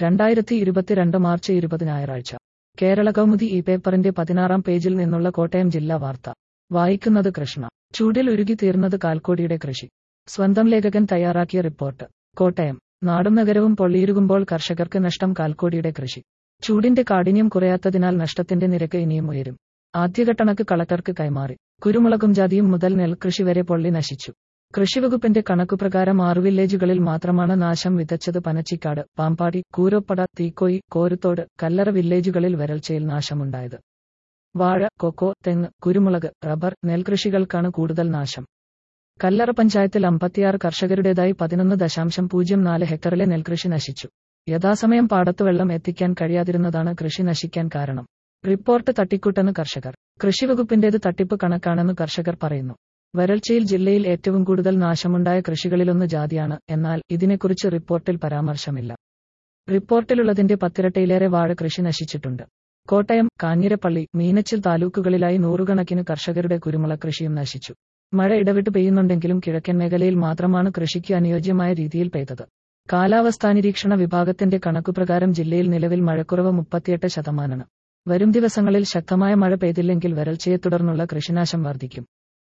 രണ്ടായിരത്തി ഇരുപത്തിരണ്ട് മാർച്ച് ഇരുപത് ഞായറാഴ്ച കേരള കൗമുദി ഈ പേപ്പറിന്റെ പതിനാറാം പേജിൽ നിന്നുള്ള കോട്ടയം ജില്ലാ വാർത്ത വായിക്കുന്നത് കൃഷ്ണ ചൂടിൽ ഉരുകി തീർന്നത് കാൽക്കോടിയുടെ കൃഷി സ്വന്തം ലേഖകൻ തയ്യാറാക്കിയ റിപ്പോർട്ട് കോട്ടയം നാടും നഗരവും പൊള്ളിയിരുകുമ്പോൾ കർഷകർക്ക് നഷ്ടം കാൽക്കോടിയുടെ കൃഷി ചൂടിന്റെ കാഠിന്യം കുറയാത്തതിനാൽ നഷ്ടത്തിന്റെ നിരക്ക് ഇനിയും ഉയരും ആദ്യഘട്ടണക്ക് കളക്ടർക്ക് കൈമാറി കുരുമുളകും ജാതിയും മുതൽ നെൽകൃഷി വരെ പൊള്ളി നശിച്ചു കൃഷിവകുപ്പിന്റെ കണക്കുപ്രകാരം ആറു വില്ലേജുകളിൽ മാത്രമാണ് നാശം വിതച്ചത് പനച്ചിക്കാട് പാമ്പാടി കൂരോപ്പട തീക്കോയി കോരുത്തോട് കല്ലറ വില്ലേജുകളിൽ വരൾച്ചയിൽ നാശമുണ്ടായത് വാഴ കൊക്കോ തെങ്ങ് കുരുമുളക് റബ്ബർ നെൽകൃഷികൾക്കാണ് കൂടുതൽ നാശം കല്ലറ പഞ്ചായത്തിൽ അമ്പത്തിയാറ് കർഷകരുടേതായി പതിനൊന്ന് ദശാംശം പൂജ്യം നാല് ഹെക്ടറിലെ നെൽകൃഷി നശിച്ചു യഥാസമയം പാടത്ത് വെള്ളം എത്തിക്കാൻ കഴിയാതിരുന്നതാണ് കൃഷി നശിക്കാൻ കാരണം റിപ്പോർട്ട് തട്ടിക്കൂട്ടെന്ന് കർഷകർ കൃഷിവകുപ്പിന്റേത് തട്ടിപ്പ് കണക്കാണെന്ന് കർഷകർ പറയുന്നു വരൾച്ചയിൽ ജില്ലയിൽ ഏറ്റവും കൂടുതൽ നാശമുണ്ടായ കൃഷികളിലൊന്ന് ജാതിയാണ് എന്നാൽ ഇതിനെക്കുറിച്ച് റിപ്പോർട്ടിൽ പരാമർശമില്ല റിപ്പോർട്ടിലുള്ളതിന്റെ പത്തിരട്ടയിലേറെ വാഴ കൃഷി നശിച്ചിട്ടുണ്ട് കോട്ടയം കാഞ്ഞിരപ്പള്ളി മീനച്ചിൽ താലൂക്കുകളിലായി നൂറുകണക്കിന് കർഷകരുടെ കുരുമുളക് കൃഷിയും നശിച്ചു മഴ ഇടവിട്ട് പെയ്യുന്നുണ്ടെങ്കിലും കിഴക്കൻ മേഖലയിൽ മാത്രമാണ് കൃഷിക്ക് അനുയോജ്യമായ രീതിയിൽ പെയ്തത് കാലാവസ്ഥാ നിരീക്ഷണ വിഭാഗത്തിന്റെ കണക്കുപ്രകാരം ജില്ലയിൽ നിലവിൽ മഴക്കുറവ് മുപ്പത്തിയെട്ട് ശതമാനമാണ് വരും ദിവസങ്ങളിൽ ശക്തമായ മഴ പെയ്തില്ലെങ്കിൽ വരൾച്ചയെ തുടർന്നുള്ള കൃഷിനാശം വർദ്ധിക്കും